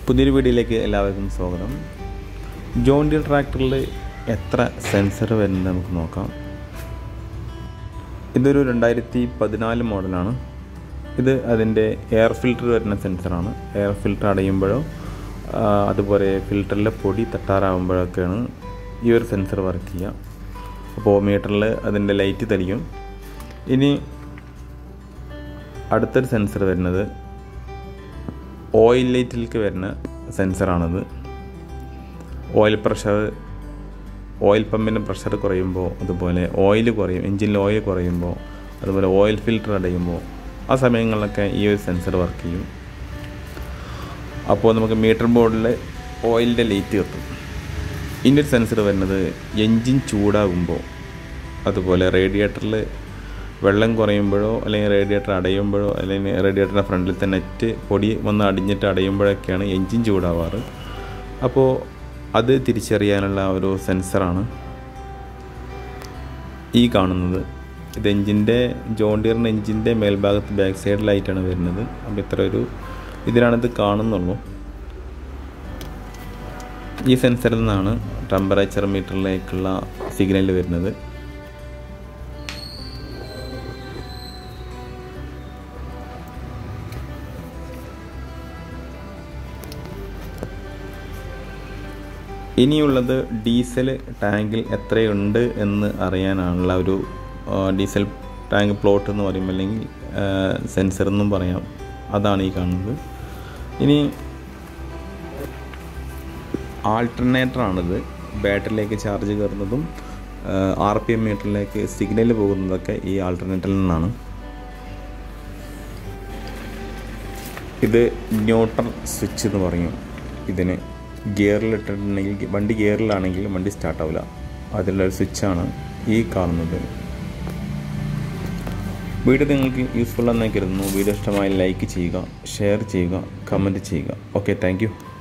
പുതിയൊരു വീഡിയോയിലേക്ക് എല്ലാവർക്കും സ്വാഗതം ജോൺ ഡീർ ട്രാക്ടറിൽ എത്ര സെൻസർ വരുന്നത് നമുക്ക് നോക്കാം ഇതൊരു രണ്ടായിരത്തി പതിനാല് മോഡലാണ് ഇത് അതിൻ്റെ എയർ ഫിൽറ്റർ വരുന്ന സെൻസറാണ് എയർ ഫിൽറ്റർ അടയുമ്പോഴോ ആ, അതുപോലെ ഫിൽറ്ററിലെ പൊടി തട്ടാറാകുമ്പോഴൊക്കെയാണ് ഈ ഒരു സെൻസർ വർക്ക് ചെയ്യുക അപ്പോൾ മീറ്ററിൽ അതിൻ്റെ ലൈറ്റ് തെളിയും ഇനി അടുത്തൊരു സെൻസർ വരുന്നത് ഓയിൽ ലൈറ്റിലേക്ക് വരുന്ന സെൻസറാണത് ഓയിൽ പ്രഷർ ഓയിൽ പമ്പിൻ്റെ പ്രഷർ കുറയുമ്പോൾ അതുപോലെ ഓയിൽ കുറയും എഞ്ചിനിൽ ഓയിൽ കുറയുമ്പോൾ അതുപോലെ ഓയിൽ ഫിൽറ്റർ അടയുമ്പോൾ ആ സമയങ്ങളിലൊക്കെ ഈ ഒരു സെൻസർ വർക്ക് ചെയ്യും അപ്പോൾ നമുക്ക് മീറ്റർ ബോർഡിൽ ഓയിലിൻ്റെ ലൈറ്റ് കത്തും ഇതിൻ്റെ ഒരു സെൻസർ വരുന്നത് എൻജിൻ ചൂടാകുമ്പോൾ അതുപോലെ റേഡിയേറ്ററിൽ വെള്ളം കുറയുമ്പോഴോ അല്ലെങ്കിൽ റേഡിയേറ്റർ അടയുമ്പോഴോ അല്ലെങ്കിൽ റേഡിയേറ്ററിൻ്റെ ഫ്രണ്ടിൽ തന്നെ നെറ്റ് പൊടി വന്ന് അടിഞ്ഞിട്ട് അടയുമ്പോഴൊക്കെയാണ് എൻജിൻ ചൂടാവാറ് അപ്പോൾ അത് തിരിച്ചറിയാനുള്ള ഒരു സെൻസറാണ് ഈ കാണുന്നത് ഇത് എഞ്ചിൻ്റെ ജോണ്ടിയറിൻ്റെ എഞ്ചിൻ്റെ മേൽഭാഗത്ത് ബാക്ക് സൈഡിലായിട്ടാണ് വരുന്നത് അപ്പോൾ ഇത്ര ഒരു ഇതിലാണിത് കാണുന്നുള്ളൂ ഈ സെൻസറിൽ നിന്നാണ് ടെമ്പറേച്ചർ മീറ്ററിലേക്കുള്ള സിഗ്നൽ വരുന്നത് ഇനിയുള്ളത് ഡീസൽ ടാങ്കിൽ എത്രയുണ്ട് എന്ന് അറിയാനുള്ള ഒരു ആ, ഡീസൽ ടാങ്ക് പ്ലോട്ട് എന്ന് പറയും അല്ലെങ്കിൽ സെൻസർ എന്നും പറയാം അതാണ് ഈ കാണുന്നത് ഇനി ആൾട്ടർനേറ്ററാണിത് ബാറ്ററിയിലേക്ക് ചാർജ് കയറുന്നതും ആർ പി എം മീറ്ററിലേക്ക് സിഗ്നൽ പോകുന്നതൊക്കെ ഈ ആൾട്ടർനേറ്ററിൽ നിന്നാണ് ഇത് ന്യൂട്രൽ സ്വിച്ച് എന്ന് പറയും ഇതിന് ഗിയറിലിട്ടിട്ടുണ്ടെങ്കിൽ വണ്ടി ഗിയറിലാണെങ്കിൽ വണ്ടി സ്റ്റാർട്ടാവില്ല അതിലുള്ള ഒരു സ്വിച്ചാണ് ഈ കാണുന്നത് വീഡിയോ നിങ്ങൾക്ക് യൂസ്ഫുൾ എന്ന് കരുതുന്നു വീഡിയോ ഇഷ്ടമായി ലൈക്ക് ചെയ്യുക ഷെയർ ചെയ്യുക കമൻറ്റ് ചെയ്യുക ഓക്കെ താങ്ക്